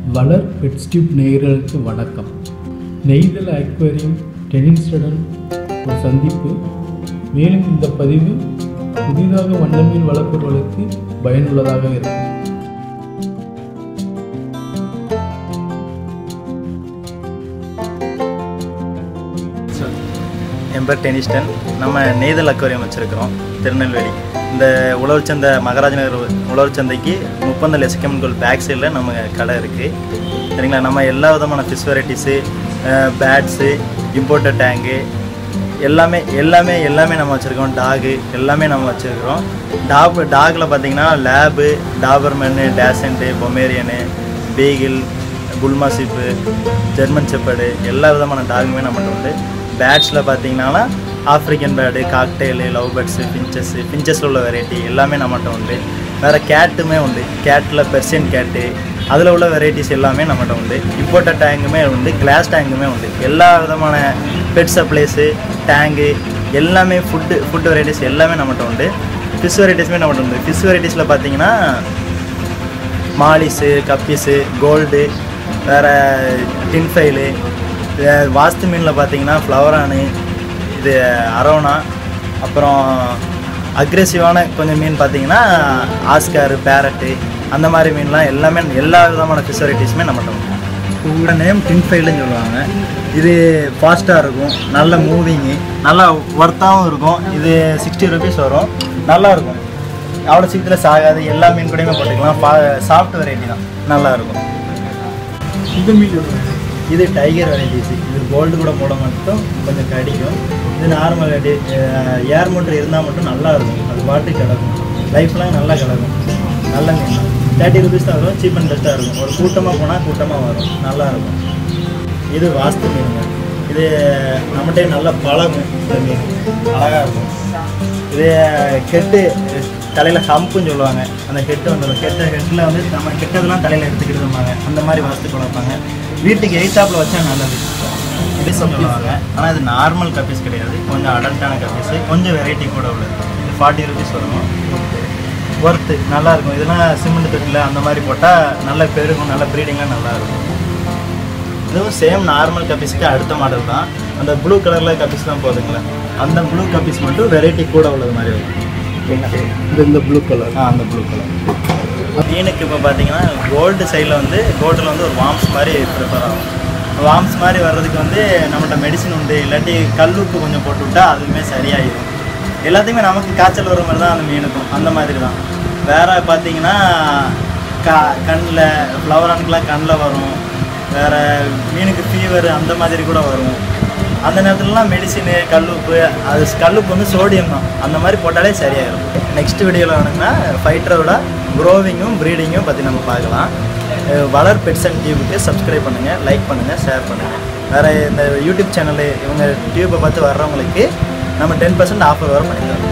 வளர் பெட்ஸ்டியூப் நேயர்களுக்கு வணக்கம் நெய்தல் அக்வேரியம் டெனின்ஸ்டடன் ஒரு சந்திப்பு மேலும் இந்த பதிவு புதிதாக வண்ணமீன் வளர்ப்பவர்களுக்கு பயனுள்ளதாக இருக்கும் என் பேர் டெனிஸ்டன் நம்ம நெய்தல் அக்வேரியம் வச்சுருக்கிறோம் திருநெல்வேலி இந்த உழவர் சந்தை மகாராஜ நகர் உழவர் சந்தைக்கு முப்பந்தல் எஸ்கெமன்கோல் பேக் சைடில் நம்ம கடை இருக்குது சரிங்களா நம்ம எல்லா விதமான fish varieties pets imported tank எல்லாமே எல்லாமே எல்லாமே நம்ம வச்சுருக்கோம் டாகு எல்லாமே நம்ம வச்சுருக்கிறோம் டாப் டாகில் பார்த்தீங்கன்னா lab Doberman dachshund Pomeranian beagle bullmastiff German shepherd எல்லா விதமான டாகுமே நம்மகிட்ட உண்டு பேட்ஸில் பார்த்தீங்கன்னா African bird cockatiel love birds finches பிஞ்சஸில் உள்ள வெரைட்டி எல்லாமே நம்மகிட்ட உண்டு வேறு கேட்டுமே உண்டு கேட்டில் பெர்சியன் கேட்டு அதில் உள்ள வெரைட்டிஸ் எல்லாமே நம்மகிட்ட உண்டு இம்போர்ட்டட் டேங்குமே உண்டு கிளாஸ் டேங்குமே உண்டு எல்லா விதமான பெட் சப்ளைஸு டேங்கு எல்லாமே ஃபுட்டு ஃபுட் வெரைட்டிஸ் எல்லாமே நம்மகிட்ட உண்டு ஃபிஷ் வெரைட்டிஸுமே நம்மகிட்ட உண்டு ஃபிஷ் வெரைட்டிஸில் பார்த்தீங்கன்னா மாலிஸு கப்பீஸு கோல்டு வேறு டின்ஃபைலு வாஸ்து மீனில் பார்த்தீங்கன்னா ஃப்ளவரானு இது அரோனா அப்புறம் அக்ரெசிவான கொஞ்சம் மீன் பார்த்தீங்கன்னா ஆஸ்காரு பேரட்டு அந்த மாதிரி மீன்லாம் எல்லாமே எல்லா விதமான ஃபிஷ் வெரைட்டிஸுமே நம்மகிட்ட உண்டு உங்களோட நேம் டின்ஃபைலுன்னு சொல்லுவாங்க இது ஃபாஸ்ட்டாக இருக்கும் நல்ல மூவிங்கு நல்லா ஒர்த்தாகவும் இருக்கும் இது சிக்ஸ்டி ருபீஸ் வரும் நல்லா இருக்கும் அவ்வளோ சீக்கிரத்தில் சாகாது எல்லா மீன் கூடயுமே போட்டுக்கலாம் பா சாஃப்ட் வெரைட்டி தான் நல்லா இருக்கும் இந்த மீன் இது டைகர் வெரைட்டிஸ் இது கோல்டு கூட போட மட்டும் கொஞ்சம் கடிக்கும் இது நார்மல் ஏர் மோட்டர் இருந்தால் மட்டும் நல்லா இருக்கும் அது பாட்டு கிடக்கும் லைஃப்லாம் நல்லா கிடக்கும் நல்ல மீன் தேர்ட்டி ருபீஸ் தான் வரும் சீப் அண்ட் பெஸ்ட்டாக இருக்கும் ஒரு கூட்டமாக போனால் கூட்டமாக வரும் நல்லா இருக்கும் இது வாஸ்து மீனுங்க இது நம்மகிட்டே நல்லா பழகும் இந்த மீன் அழகாக இருக்கும் இது கெட்டு தலையில் ஹம்புன்னு சொல்லுவாங்க அந்த கெட்டு வந்துடும் கெட்ட கெட்டில் வந்து நம்ம கெட்டதெல்லாம் தலையில் எடுத்துக்கிட்டு அந்த மாதிரி வாஸ்து வளர்ப்பாங்க வீட்டுக்கு எயித்தாப்பில் வச்சா நல்லது இது சொல்லுவாங்க ஆனால் இது நார்மல் கப்பீஸ் கிடையாது கொஞ்சம் அடல்ட்டான கப்பீஸு கொஞ்சம் வெரைட்டி கூட உள்ளது இது ஃபார்ட்டி ருபீஸ் வரும் ஒர்த்து நல்லா இருக்கும் இதெல்லாம் சிமெண்ட் தொட்டில் அந்த மாதிரி போட்டால் நல்ல பெருகும் நல்ல ப்ரீடிங்லாம் நல்லா இருக்கும் இதுவும் சேம் நார்மல் கப்பீஸ்க்கு அடுத்த மாடல் தான் அந்த ப்ளூ கலரில் கப்பீஸ் தான் போதுங்களே அந்த ப்ளூ கப்பீஸ் மட்டும் வெரைட்டி கூட உள்ளது மாதிரி வரும் இந்த இந்த ப்ளூ கலர் ஆ அந்த ப்ளூ கலர் மீனுக்கு இப்போ பார்த்தீங்கன்னா கோல்டு சைடில் வந்து கோல்டில் வந்து ஒரு வாம்ஸ் மாதிரி ப்ரிப்பேர் ஆகும் வாம்ஸ் மாதிரி வர்றதுக்கு வந்து நம்மகிட்ட மெடிசின் உண்டு இல்லாட்டி கல் உப்பு கொஞ்சம் போட்டு விட்டா அதுவுமே சரியாயிடும் எல்லாத்தையுமே நமக்கு காய்ச்சல் வர மாதிரி தான் அந்த மீனுக்கும் அந்த மாதிரி தான் வேறு பார்த்தீங்கன்னா கா கண்ணில் ஃப்ளவரானுக்கெலாம் கண்ணில் வரும் வேறு மீனுக்கு ஃபீவர் அந்த மாதிரி கூட வரும் அந்த நேரத்துலலாம் மெடிசினு கல்லுப்பு அது கல்லுப்பு வந்து சோடியம் தான் அந்த மாதிரி போட்டாலே சரியாயிடும் நெக்ஸ்ட் வீடியோவில் வேணுங்கன்னா ஃபைட்டரோட க்ரோவிங்கும் ப்ரீடிங்கும் பற்றி நம்ம பார்க்கலாம் அஹ் வளர் பெட்ஸ் அண்ட் டியூபுக்கு சப்ஸ்கிரைப் பண்ணுங்கள் லைக் பண்ணுங்கள் ஷேர் பண்ணுங்கள் வேறு இந்த யூடியூப் சேனலு இவங்க டியூப்பை பார்த்து வர்றவங்களுக்கு நம்ம டென் பர்சன்ட் ஆஃபர் வர பண்ணித்தரோம்